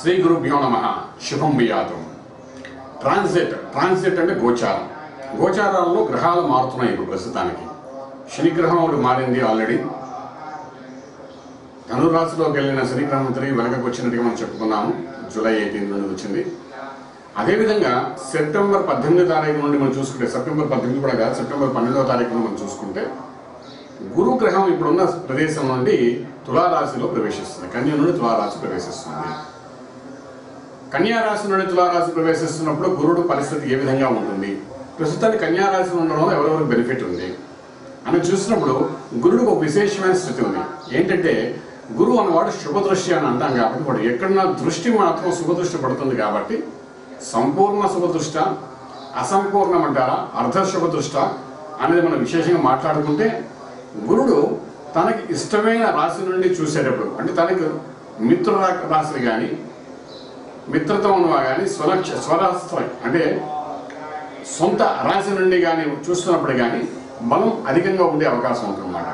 శ్రీ గురుభ్యో నమ శుభం వియాతం ట్రాన్సిట్ ట్రాన్సిట్ అంటే గోచారం గోచారాల్లో గ్రహాలు మారుతున్నాయి ఇప్పుడు ప్రస్తుతానికి శనిగ్రహం ఒకటి మారింది ఆల్రెడీ ధనురాశిలోకి వెళ్ళిన శనిగ్రహం తిరిగి వెనకకు వచ్చినట్టుగా మనం చెప్పుకున్నాము జూలై ఎయిటీన్ నుండి వచ్చింది అదేవిధంగా సెప్టెంబర్ పద్దెనిమిదో తారీఖు నుండి మనం చూసుకుంటే సెప్టెంబర్ పద్దెనిమిది కూడా కాదు సెప్టెంబర్ పన్నెండవ తారీఖు నుండి మనం చూసుకుంటే గురు గ్రహం ఇప్పుడున్న ప్రదేశం నుండి తులారాశిలో ప్రవేశిస్తుంది కన్య నుండి తులారాశి ప్రవేశిస్తుంది కన్యా రాశి నుండి తులారాశి ప్రవేశిస్తున్నప్పుడు గురుడు పరిస్థితి ఏ విధంగా ఉంటుంది ప్రస్తుతానికి కన్యా రాశి ఉండడం ఎవరెవరికి బెనిఫిట్ ఉంది అని చూసినప్పుడు గురుడికి ఒక విశేషమైన స్థితి ఉంది ఏంటంటే గురువు అన్నవాడు శుభదృష్టి అని అంటాం కాబట్టి వాడు ఎక్కడున్న దృష్టి మాత్రం శుభదృష్టి పడుతుంది కాబట్టి సంపూర్ణ శుభదృష్ట అసంపూర్ణం అంటారా అర్ధ శుభదృష్ట అనేది మనం విశేషంగా మాట్లాడుకుంటే గురుడు తనకి ఇష్టమైన రాశి నుండి చూసేటప్పుడు అంటే తనకు మిత్ర రాశి కానీ మిత్రత్వం ఉన్నవా కానీ స్వలక్ష స్వరాస్త్రం అంటే సొంత రాశి నుండి కానీ చూస్తున్నప్పుడు కానీ బలం అధికంగా ఉండే అవకాశం ఉంటుందన్నమాట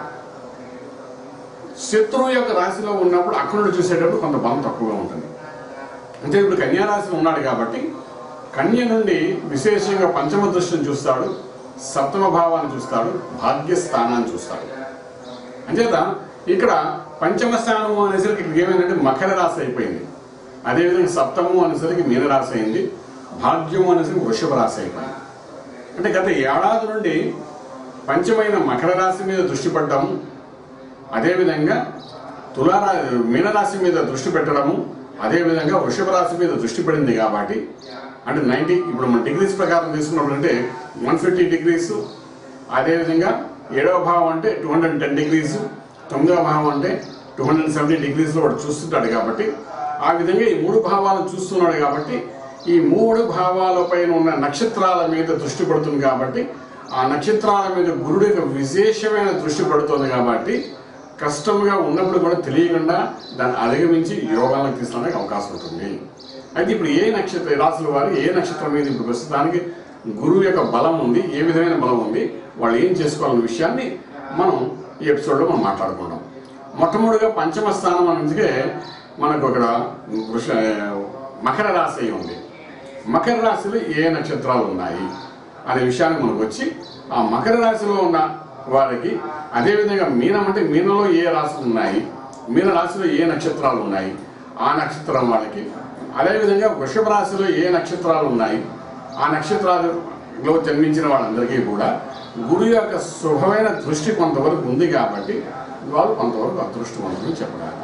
శత్రువు యొక్క రాశిలో ఉన్నప్పుడు అక్కడ నుండి చూసేటప్పుడు కొంత బలం తక్కువగా ఉంటుంది అంటే ఇప్పుడు కన్యా రాశిలో ఉన్నాడు కాబట్టి కన్య నుండి విశేషంగా పంచమ దృష్టిని చూస్తాడు సప్తమ భావాన్ని చూస్తాడు భాగ్యస్థానాన్ని చూస్తాడు అంచేత ఇక్కడ పంచమ స్థానము అనేసరికి ఇక్కడ ఏమైందంటే మకర రాశి అయిపోయింది అదేవిధంగా సప్తము అనేసరికి మీనరాశి అయింది భాగ్యము అనేసరికి వృషభ రాశి అయిపోయింది అంటే గత ఏడాది నుండి పంచమైన మకర రాశి మీద దృష్టి పడ్డాము అదేవిధంగా తులారా మీనరాశి మీద దృష్టి పెట్టడము అదేవిధంగా వృషభ రాశి మీద దృష్టి పడింది కాబట్టి అంటే నైంటీ ఇప్పుడు మన డిగ్రీస్ ప్రకారం తీసుకున్నప్పుడు అంటే వన్ ఫిఫ్టీ డిగ్రీస్ అదేవిధంగా ఏడవ భావం అంటే టూ హండ్రెడ్ టెన్ డిగ్రీస్ తొమ్మిదవ భావం అంటే టూ హండ్రెడ్ సెవెంటీ డిగ్రీస్లో వాడు చూస్తుంటాడు కాబట్టి ఆ విధంగా ఈ మూడు భావాలను చూస్తున్నాడు కాబట్టి ఈ మూడు భావాలపైన ఉన్న నక్షత్రాల మీద దృష్టి పడుతుంది కాబట్టి ఆ నక్షత్రాల మీద గురుడు యొక్క విశేషమైన దృష్టి పడుతుంది కాబట్టి కష్టంగా ఉన్నప్పుడు కూడా తెలియకుండా దాన్ని అధిగమించి యోగాలకు తీసుకోవడానికి అవకాశం ఉంటుంది అయితే ఇప్పుడు ఏ నక్షత్ర రాసుల వారు ఏ నక్షత్రం మీద ఇప్పుడు ప్రస్తుతానికి గురువు యొక్క బలం ఉంది ఏ విధమైన బలం ఉంది వాళ్ళు ఏం చేసుకోవాలనే విషయాన్ని మనం ఈ ఎపిసోడ్లో మనం మాట్లాడుకుందాం మొట్టమొదటిగా పంచమ స్థానం అందుకే మనకు ఒక వృష మకర రాశి ఉంది మకర రాశిలో ఏ నక్షత్రాలు ఉన్నాయి అనే విషయానికి మనకు వచ్చి ఆ మకర రాశిలో ఉన్న వారికి అదేవిధంగా మీనం అంటే మీనంలో ఏ రాశులు ఉన్నాయి మీన రాశిలో ఏ నక్షత్రాలు ఉన్నాయి ఆ నక్షత్రం వాళ్ళకి అదేవిధంగా వృషభ రాశిలో ఏ నక్షత్రాలు ఉన్నాయి ఆ నక్షత్రాలలో జన్మించిన వాళ్ళందరికీ కూడా గురు యొక్క శుభమైన దృష్టి కొంతవరకు ఉంది కాబట్టి వాళ్ళు కొంతవరకు అదృష్టవంతులు చెప్పగలరు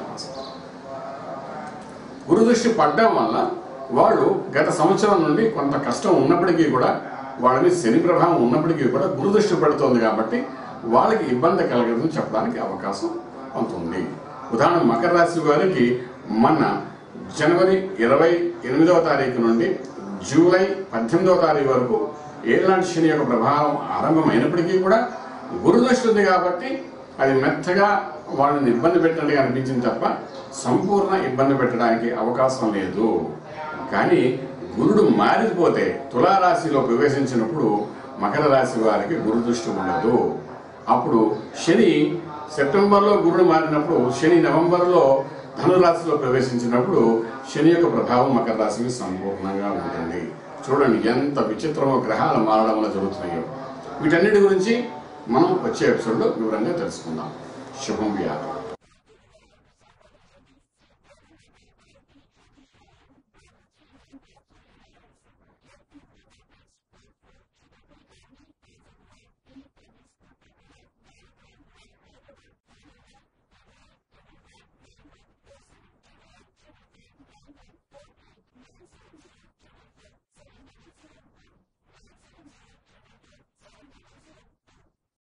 గురు దృష్టి పడ్డం వల్ల వాళ్ళు గత సంవత్సరం నుండి కొంత కష్టం ఉన్నప్పటికీ కూడా వాళ్ళ మీద శని ప్రభావం ఉన్నప్పటికీ కూడా గురు దృష్టి పడుతోంది కాబట్టి వాళ్ళకి ఇబ్బంది కలగదని చెప్పడానికి అవకాశం కొంత ఉంది ఉదాహరణ మకర రాశి వారికి మన జనవరి ఇరవై ఎనిమిదవ తారీఖు నుండి జూలై పద్దెనిమిదవ తారీఖు వరకు ఏలాంటి శని యొక్క ప్రభావం ఆరంభమైనప్పటికీ కూడా గురు దృష్టి ఉంది కాబట్టి అది మెత్తగా వాళ్ళని ఇబ్బంది పెట్టినట్టుగా అనిపించింది తప్ప సంపూర్ణ ఇబ్బంది పెట్టడానికి అవకాశం లేదు కానీ గురుడు మారిపోతే తులారాశిలో ప్రవేశించినప్పుడు మకర రాశి వారికి గురు దృష్టి ఉండదు అప్పుడు శని సెప్టెంబర్లో గురుడు మారినప్పుడు శని నవంబర్లో ధనురాశిలో ప్రవేశించినప్పుడు శని యొక్క ప్రభావం మకర రాశికి సంపూర్ణంగా ఉంటుంది చూడండి ఎంత విచిత్రమో గ్రహాలు మారడం వల్ల జరుగుతున్నాయో వీటన్నిటి గురించి మనం వచ్చే ఎపిసోడ్లో వివరంగా తెలుసుకుందాం శుభం వ్యాధం